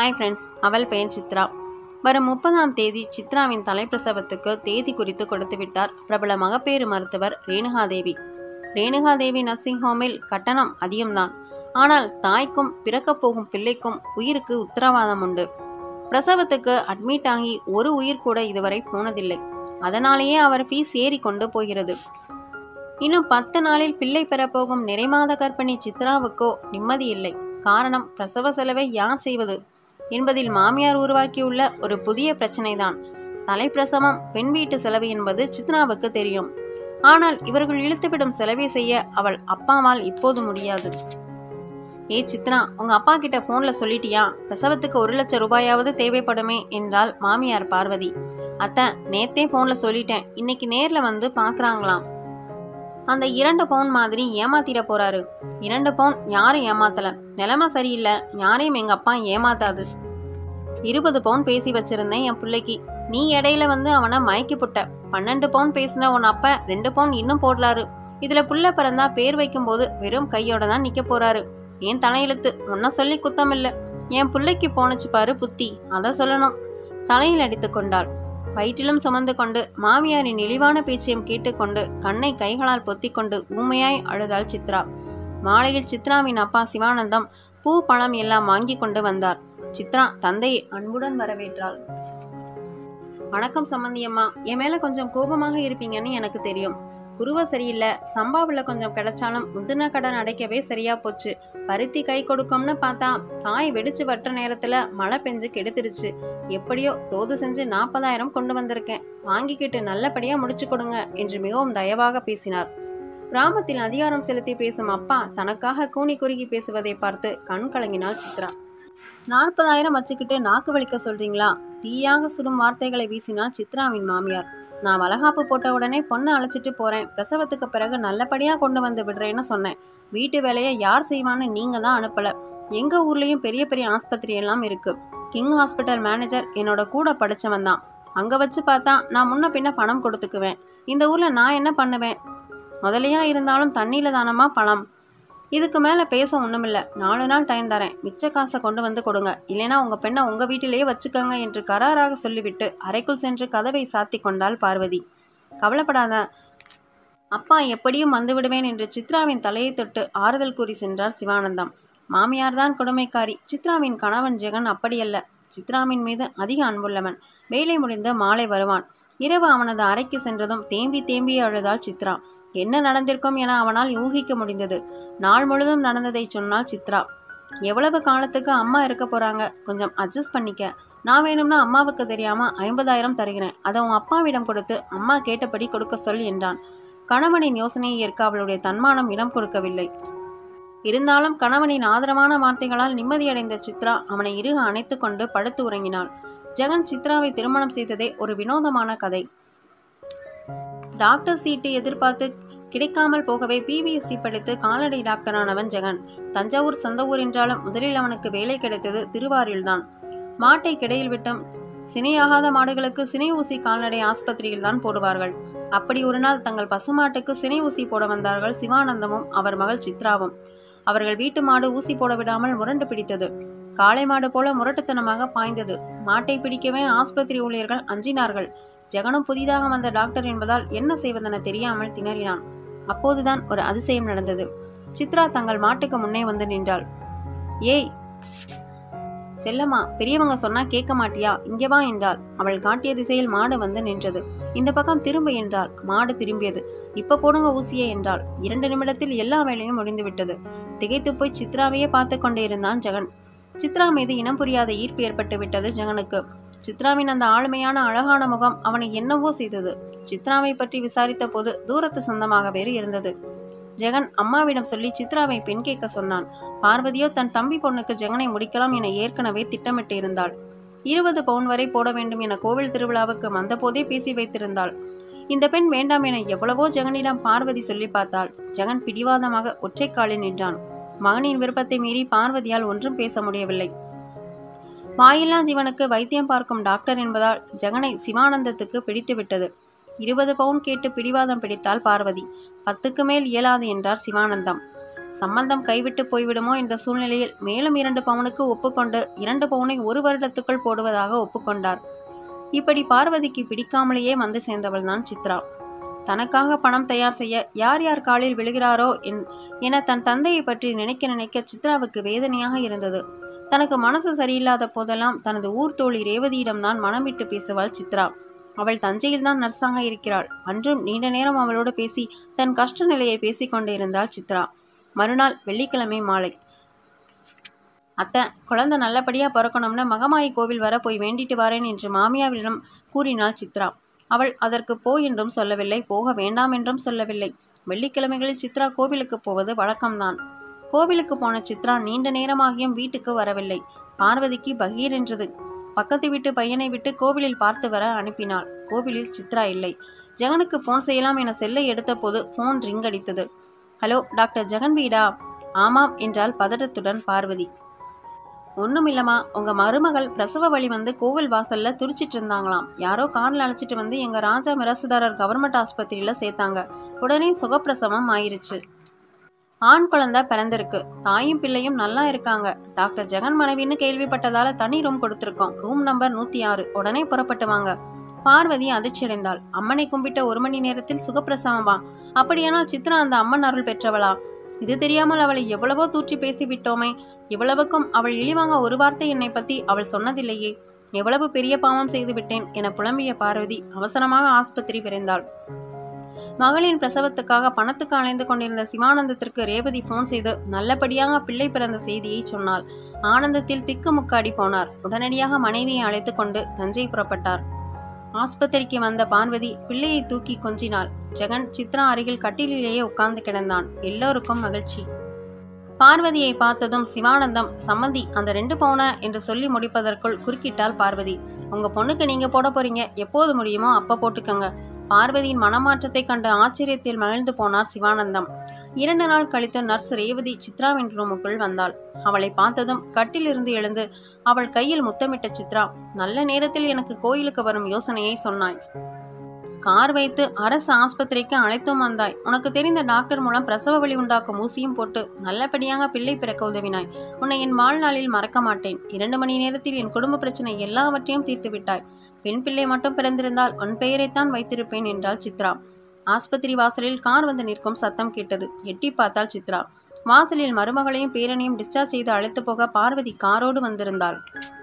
hi friends அவள் பெயர் சித்ரா வரும் முப்பதாம் தேதி சித்ராவின் தலைப்பிரசவத்துக்கு தேதி குறித்து கொடுத்து விட்டார் பிரபல மகப்பேறு மருத்துவர் ரேணுகாதேவி ரேணுகாதேவி நர்சிங் ஹோமில் கட்டணம் அதிகம்தான் ஆனால் தாய்க்கும் பிறக்கப் போகும் பிள்ளைக்கும் உயிருக்கு உத்தரவாதம் உண்டு பிரசவத்துக்கு அட்மிட் ஆகி ஒரு உயிர் கூட இதுவரை போனதில்லை அதனாலேயே அவர் ஃபீஸ் ஏறி கொண்டு போகிறது இன்னும் பத்து நாளில் பிள்ளை பெறப்போகும் நிறைமாத கர்ப்பிணி சித்ராவுக்கோ நிம்மதி இல்லை காரணம் பிரசவ செலவை யார் செய்வது என்பதில் மாமியார் உருவாக்கியுள்ள ஒரு புதிய பிரச்சனைதான் தலைப்பிரசவம் பெண் வீட்டு செலவு என்பது சித்ராவுக்கு தெரியும் ஆனால் இவர்கள் இழுத்துவிடும் செலவை செய்ய அவள் அப்பாவால் இப்போது முடியாது ஏ சித்ரா உங்க அப்பா கிட்ட போன்ல சொல்லிட்டியா பிரசவத்துக்கு ஒரு லட்சம் ரூபாயாவது தேவைப்படுமே என்றால் மாமியார் பார்வதி அத்தை நேத்தே போன்ல சொல்லிட்டேன் இன்னைக்கு நேர்ல வந்து பார்க்கறாங்களாம் அந்த இரண்டு பவுன் மாதிரி ஏமாத்திட போறாரு இரண்டு பவுன் யாரும் ஏமாத்தல நிலைமை சரியில்லை யாரையும் எங்க அப்பா ஏமாத்தாது இருபது பவுன் பேசி வச்சிருந்தேன் என் பிள்ளைக்கு நீ இடையில வந்து அவனை மயக்கி புட்ட பன்னெண்டு பவுன் பேசின உன் அப்ப ரெண்டு பவுன் இன்னும் போடலாரு இதுல புள்ள பிறந்தா பேர் வைக்கும்போது வெறும் கையோட தான் நிக்க போறாரு ஏன் தலையெழுத்து உன்ன சொல்லி குத்தம் இல்ல என் பிள்ளைக்கு போனுச்சு பாரு புத்தி அதை சொல்லணும் தலையில் அடித்து கொண்டாள் வயிற்றிலும் சுமந்து கொண்டு மாமியாரின் இழிவான பேச்சையும் கேட்டுக்கொண்டு கண்ணை கைகளால் பொத்திக்கொண்டு ஊமையாய் அழுதாள் சித்ரா மாலையில் சித்ராவின் அப்பா சிவானந்தம் பூ பழம் எல்லாம் வாங்கி கொண்டு வந்தார் சித்ரா தந்தையை அன்புடன் வரவேற்றாள் வணக்கம் சம்மந்தியம்மா என் மேல கொஞ்சம் கோபமாக இருப்பீங்கன்னு எனக்கு தெரியும் குருவ சரியில்லை சம்பாவில் கொஞ்சம் கிடைச்சாலும் முந்தின கடன் அடைக்கவே சரியா போச்சு பருத்தி கை கொடுக்கும்னு பார்த்தா காய் வெடிச்சு வட்ட நேரத்துல மழை பெஞ்சு கெடுத்துடுச்சு எப்படியோ தோது செஞ்சு நாற்பதாயிரம் கொண்டு வந்திருக்கேன் வாங்கிக்கிட்டு நல்லபடியா முடிச்சு கொடுங்க என்று மிகவும் தயவாக பேசினார் கிராமத்தில் அதிகாரம் செலுத்தி பேசும் அப்பா தனக்காக கூனி குறுகி பேசுவதை பார்த்து கண் கலங்கினாள் சித்ரா நாற்பதாயிரம் வச்சுக்கிட்டு நாக்கு வலிக்க சொல்றீங்களா தீயாக சுடும் வார்த்தைகளை வீசினாள் சித்ராவின் மாமியார் நான் வளகாப்பு போட்ட உடனே பொண்ணை அழைச்சிட்டு போறேன் பிரசவத்துக்கு பிறகு நல்லபடியா கொண்டு வந்து விடுறேன்னு சொன்னேன் வீட்டு வேலையை யார் செய்வான்னு நீங்க தான் அனுப்பல எங்க ஊர்லயும் பெரிய பெரிய ஆஸ்பத்திரி எல்லாம் இருக்கு கிங் ஹாஸ்பிட்டல் மேனேஜர் என்னோட கூட படிச்சவன் தான் அங்க வச்சு பார்த்தா நான் முன்ன பின்ன பணம் கொடுத்துக்குவேன் இந்த ஊர்ல நான் என்ன பண்ணுவேன் முதலையா இருந்தாலும் தண்ணியில தானமா பணம் இதுக்கு மேலே பேச ஒன்றுமில்ல நாலு நாள் டைம் தரேன் மிச்ச காசை கொண்டு வந்து கொடுங்க இல்லைனா உங்கள் பெண்ணை உங்கள் வீட்டிலேயே வச்சுக்கோங்க என்று கராராக சொல்லிவிட்டு அறைக்குள் சென்று கதவை சாத்தி கொண்டாள் பார்வதி கவலைப்படாத அப்பா எப்படியும் வந்து விடுவேன் என்று சித்ராவின் தலையை தொட்டு ஆறுதல் கூறி சென்றார் சிவானந்தம் மாமியார்தான் கொடுமைக்காரி சித்ராவின் கணவன் ஜெகன் அப்படியல்ல சித்ராவின் மீது அதிக அன்புள்ளவன் வேலை முடிந்து மாலை வருவான் இரவு அவனது அறைக்கு சென்றதும் தேம்பி தேம்பி அழுதாள் சித்ரா என்ன நடந்திருக்கும் என அவனால் யூகிக்க முடிந்தது நாள் முழுதும் நடந்ததை சொன்னாள் சித்ரா எவ்வளவு காலத்துக்கு அம்மா இருக்க போறாங்க கொஞ்சம் அட்ஜஸ்ட் பண்ணிக்க நான் வேணும்னா அம்மாவுக்கு தெரியாம ஐம்பதாயிரம் தருகிறேன் அதை உன் அப்பாவிடம் கொடுத்து அம்மா கேட்டபடி கொடுக்க சொல் என்றான் கணவனின் யோசனையை ஏற்க அவளுடைய தன்மானம் இடம் கொடுக்கவில்லை இருந்தாலும் கணவனின் ஆதரவான வார்த்தைகளால் நிம்மதியடைந்த சித்ரா அவனை இறுக அணைத்து கொண்டு படுத்து உறங்கினாள் ஜெகன் சித்ராவை திருமணம் செய்ததே ஒரு வினோதமான கதை டாக்டர் சீட்டு எதிர்பார்த்து கிடைக்காமல் போகவே பிபிஎஸ்சி படித்து கால்நடை டாக்டரானவன் ஜெகன் தஞ்சாவூர் சொந்த ஊர் என்றாலும் முதலில் அவனுக்கு வேலை கிடைத்தது திருவாரூரில்தான் மாட்டை கிடையில் விட்டும் சினையாகாத மாடுகளுக்கு சினை ஊசி கால்நடை ஆஸ்பத்திரியில் தான் போடுவார்கள் அப்படி ஒரு நாள் தங்கள் பசுமாட்டுக்கு சினை ஊசி போட வந்தார்கள் சிவானந்தமும் அவர் மகள் சித்ராவும் அவர்கள் வீட்டு மாடு ஊசி போட விடாமல் முரண்டு பிடித்தது காளை மாடு போல முரட்டுத்தனமாக பாய்ந்தது மாட்டை பிடிக்கவே ஆஸ்பத்திரி ஊழியர்கள் அஞ்சினார்கள் ஜெகனும் புதிதாக வந்த டாக்டர் என்பதால் என்ன செய்வதென தெரியாமல் திணறினான் அப்போதுதான் ஒரு அதிசயம் நடந்தது சித்ரா தங்கள் மாட்டுக்கு முன்னே வந்து நின்றாள் ஏய் செல்லம்மா பெரியவங்க சொன்னா கேட்க மாட்டியா இங்கே வா என்றாள் அவள் காட்டிய திசையில் மாடு வந்து நின்றது இந்த பக்கம் திரும்ப என்றாள் மாடு திரும்பியது இப்ப போடுங்க ஊசியே என்றாள் இரண்டு நிமிடத்தில் எல்லா வேலையும் முடிந்துவிட்டது திகைத்து போய் சித்ராவையே பார்த்து கொண்டே இருந்தான் ஜெகன் சித்ரா மீது இனம் புரியாத ஈர்ப்பு ஏற்பட்டு விட்டது ஜெகனுக்கு சித்ராவின் அந்த ஆளுமையான அழகான முகம் அவனை என்னவோ செய்தது சித்ராவை பற்றி விசாரித்த போது தூரத்து சொந்தமாக வேறு இருந்தது ஜெகன் அம்மாவிடம் சொல்லி சித்ராவை பெண் கேட்க சொன்னான் பார்வதியோ தன் தம்பி பொண்ணுக்கு ஜெகனை முடிக்கலாம் என ஏற்கனவே திட்டமிட்டு இருந்தாள் இருபது பவுன் வரை போட வேண்டும் என கோவில் திருவிழாவுக்கு வந்தபோதே பேசி வைத்திருந்தாள் இந்த பெண் வேண்டாம் என எவ்வளவோ ஜெகனிடம் பார்வதி சொல்லி பார்த்தாள் ஜெகன் பிடிவாதமாக ஒற்றை காலில் நின்றான் மகனின் விருப்பத்தை மீறி பார்வதியால் ஒன்றும் பேச முடியவில்லை வாயில்லா ஜீவனுக்கு வைத்தியம் பார்க்கும் டாக்டர் என்பதால் ஜெகனை சிவானந்தத்துக்கு பிடித்து விட்டது இருபது பவுன் கேட்டு பிடிவாதம் பிடித்தாள் பார்வதி பத்துக்கு மேல் இயலாது என்றார் சிவானந்தம் சம்பந்தம் கைவிட்டு போய்விடுமோ என்ற சூழ்நிலையில் மேலும் இரண்டு பவுனுக்கு ஒப்புக்கொண்டு இரண்டு பவுனை ஒரு வருடத்துக்குள் போடுவதாக ஒப்புக்கொண்டார் இப்படி பார்வதிக்கு பிடிக்காமலேயே வந்து சேர்ந்தவள் தான் சித்ரா தனக்காக பணம் தயார் செய்ய யார் யார் காலில் விழுகிறாரோ என் என தன் தந்தையை பற்றி நினைக்க நினைக்க சித்ராவுக்கு வேதனையாக இருந்தது தனக்கு மனசு சரியில்லாத போதெல்லாம் தனது ஊர் தோழி ரேவதியிடம்தான் மனம் விட்டு பேசுவாள் சித்ரா அவள் தஞ்சையில்தான் நர்ஸாக இருக்கிறாள் அன்றும் நீண்ட நேரம் அவளோடு பேசி தன் கஷ்ட நிலையை பேசிக் கொண்டிருந்தாள் சித்ரா மறுநாள் வெள்ளிக்கிழமை மாலை அத்தை குழந்தை நல்லபடியாக பிறக்கணும்னு மகமாயி கோவில் வர போய் வேண்டிட்டு வரேன் என்று மாமியாரிடம் கூறினாள் சித்ரா அவள் அதற்கு போ என்றும் சொல்லவில்லை போக வேண்டாம் என்றும் சொல்லவில்லை வெள்ளிக்கிழமைகளில் சித்ரா கோவிலுக்கு போவது வழக்கம்தான் கோவிலுக்கு போன சித்ரா நீண்ட நேரமாகியும் வீட்டுக்கு வரவில்லை பார்வதிக்கு பகீர் என்றது பக்கத்து வீட்டு பையனை விட்டு கோவிலில் பார்த்து வர அனுப்பினாள் கோவிலில் சித்ரா இல்லை ஜெகனுக்கு ஃபோன் செய்யலாம் என செல்லை எடுத்தபோது ஃபோன் ரிங் அடித்தது ஹலோ டாக்டர் ஜெகன் வீடா ஆமாம் என்றால் பதட்டத்துடன் பார்வதி ஒன்றுமில்லம்மா உங்கள் மருமகள் பிரசவ வழி வந்து கோவில் வாசலில் துடிச்சிட்டு இருந்தாங்களாம் யாரோ காரில் அழைச்சிட்டு வந்து எங்கள் ராஜா மிரசுதாரர் கவர்மெண்ட் ஆஸ்பத்திரியில் சேர்த்தாங்க உடனே சுகப்பிரசவம் ஆயிருச்சு ஆண் குழந்தை பிறந்திருக்கு தாயும் பிள்ளையும் நல்லா இருக்காங்க டாக்டர் ஜெகன் மனைவின்னு கேள்விப்பட்டதால தனி ரூம் கொடுத்துருக்கோம் ரூம் நம்பர் நூற்றி ஆறு உடனே புறப்பட்டு வாங்க பார்வதி அதிர்ச்சியடைந்தாள் அம்மனை கும்பிட்ட ஒரு மணி நேரத்தில் சுகப்பிரசவமா அப்படியானால் சித்ரா அந்த அம்மன் அருள் பெற்றவளா இது தெரியாமல் அவளை எவ்வளவோ தூற்றி பேசி விட்டோமே இவ்வளவுக்கும் அவள் இழிவாங்க ஒரு வார்த்தை என்னை பத்தி அவள் சொன்னதில்லையே எவ்வளவு பெரிய பாவம் செய்து விட்டேன் என புலம்பிய பார்வதி அவசரமாக ஆஸ்பத்திரி விரைந்தாள் மகளின் பிரசவத்துக்காக பணத்துக்கு அலைந்து கொண்டிருந்த சிவானந்தத்திற்கு ரேவதி போன் செய்து நல்லபடியாக பிள்ளை பிறந்த செய்தியை சொன்னாள் ஆனந்தத்தில் திக்குமுக்காடி போனார் உடனடியாக மனைவியை அழைத்து கொண்டு தஞ்சை புறப்பட்டார் ஆஸ்பத்திரிக்கு வந்த பார்வதி பிள்ளையை தூக்கி கொஞ்சினாள் ஜெகன் சித்ரா அருகில் கட்டிலிலேயே உட்கார்ந்து கிடந்தான் எல்லோருக்கும் மகிழ்ச்சி பார்வதியை பார்த்ததும் சிவானந்தம் சம்மந்தி அந்த ரெண்டு பவுன என்று சொல்லி முடிப்பதற்குள் குறுக்கிட்டாள் பார்வதி உங்க பொண்ணுக்கு நீங்க போட போறீங்க எப்போது முடியுமோ அப்ப போட்டுக்கங்க பார்வதியின் மனமாற்றத்தை கண்டு ஆச்சரியத்தில் மகிழ்ந்து போனார் சிவானந்தம் இரண்டு நாள் கழித்து நர்ஸ் ரேவதி சித்ராவின் ரூமுக்குள் வந்தாள் அவளை பார்த்ததும் கட்டிலிருந்து எழுந்து அவள் கையில் முத்தமிட்ட சித்ரா நல்ல நேரத்தில் எனக்கு கோயிலுக்கு வரும் யோசனையை சொன்னாய் கார் வைத்து அரசு ஆஸ்பத்திரிக்கு அழைத்தும் வந்தாய் உனக்கு தெரிந்த டாக்டர் மூலம் பிரசவ வலி உண்டாக்கும் ஊசியும் போட்டு நல்லபடியாக பிள்ளை பிறக்க உதவினாய் உன்னை என் வாழ்நாளில் மறக்க மாட்டேன் இரண்டு மணி நேரத்தில் என் குடும்ப பிரச்சனை எல்லாவற்றையும் தீர்த்து விட்டாய் பெண் பிள்ளை மட்டும் பிறந்திருந்தால் உன் பெயரைத்தான் வைத்திருப்பேன் என்றாள் சித்ரா ஆஸ்பத்திரி வாசலில் கார் வந்து நிற்கும் சத்தம் கேட்டது எட்டி பார்த்தாள் சித்ரா வாசலில் மருமகளையும் பேரனையும் டிஸ்சார்ஜ் செய்து அழைத்து போக பார்வதி காரோடு வந்திருந்தாள்